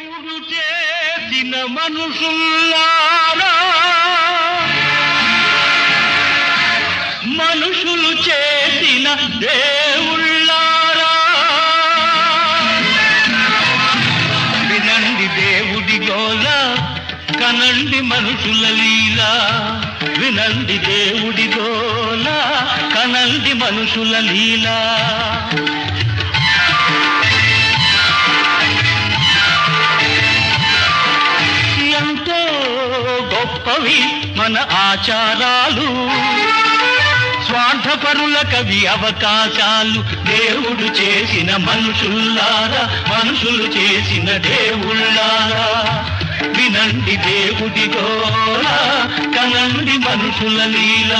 దేవుడు చేసిన మనుషుల్లారా మనుషులు చేసిన దేవుళ్ళారా వినండి దేవుడి గోల కనండి మనుషుల లీల వినండి దేవుడి గోల కనండి మనుషుల లీల ఎంతో గొప్పవి మన ఆచారాలు స్వార్థపరుల కవి అవకాశాలు దేవుడు చేసిన మనుషుల్లారా మనుషులు చేసిన దేవుళ్ళారా వినండి దేవుడి గోల కనండి మనుషుల లీలా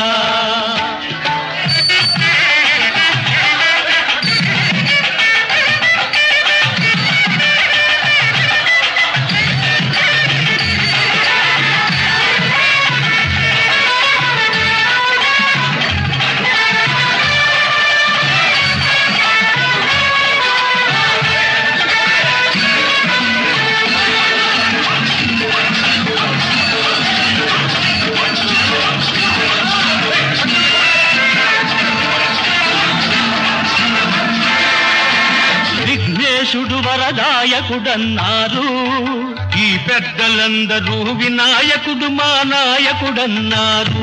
విఘ్నేశుడు వరదాయకుడన్నారు ఈ పెద్దలందరూ వినాయకుడు మా నాయకుడన్నారు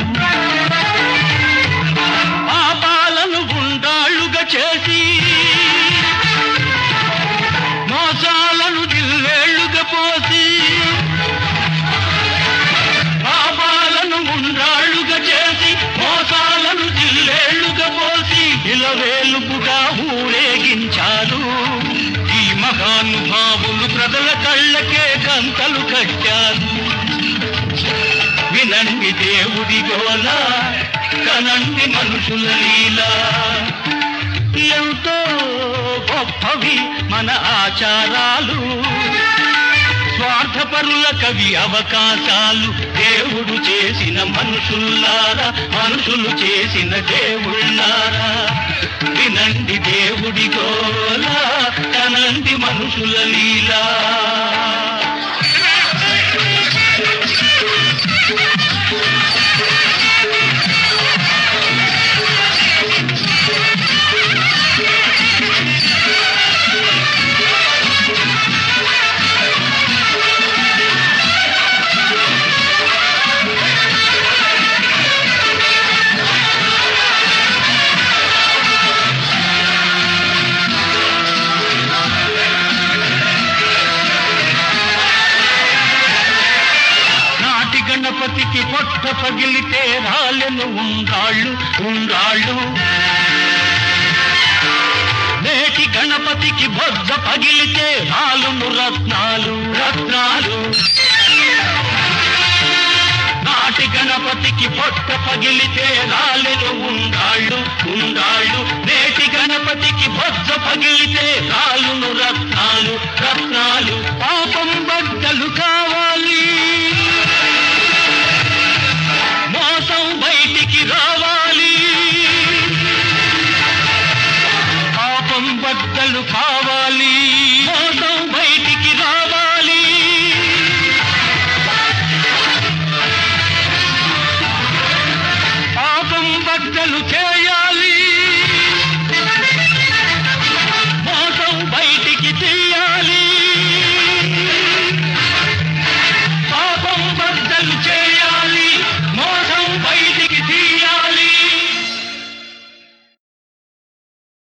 పాపాలను గుండాళ్ళుగా చేసి మోసాలను దిల్వేళ్లుగా పోసి పాపాలను గుండాళ్ళుగా చేసి మోసాలను దిల్లేళ్లుగా పోసి ఇలవేలుపుగా ఊరేగించారు ఈ మహానుభావులు ప్రజల కళ్ళకే కంతలు కట్టారు వినండి దేవుడి గోల కనండి మనుషుల లీలా ఎంతో గొప్పవి మన ఆచారాలు స్వార్థపరుల కవి అవకాశాలు దేవుడు చేసిన మనుషుల్లారా మనుషులు చేసిన దేవుళ్ళారా వినండి దేవుడి గోల కనండి మనుషుల లీలా నాటి గణపతికి పొట్ట పగిలితే రాలెను ఉండాళ్ళు ఉండాళ్ళు నేటి గణపతికి బొజ్జ పగిలితే రాలును రత్నాలు రత్నాలు నాటి గణపతికి పొట్ట పగిలితే రాలెను ఉండాళ్ళు ఉండాళ్ళు నేటి గణపతికి బొజ్జ పగిలితే రాలును రత్నాలు రత్నాలు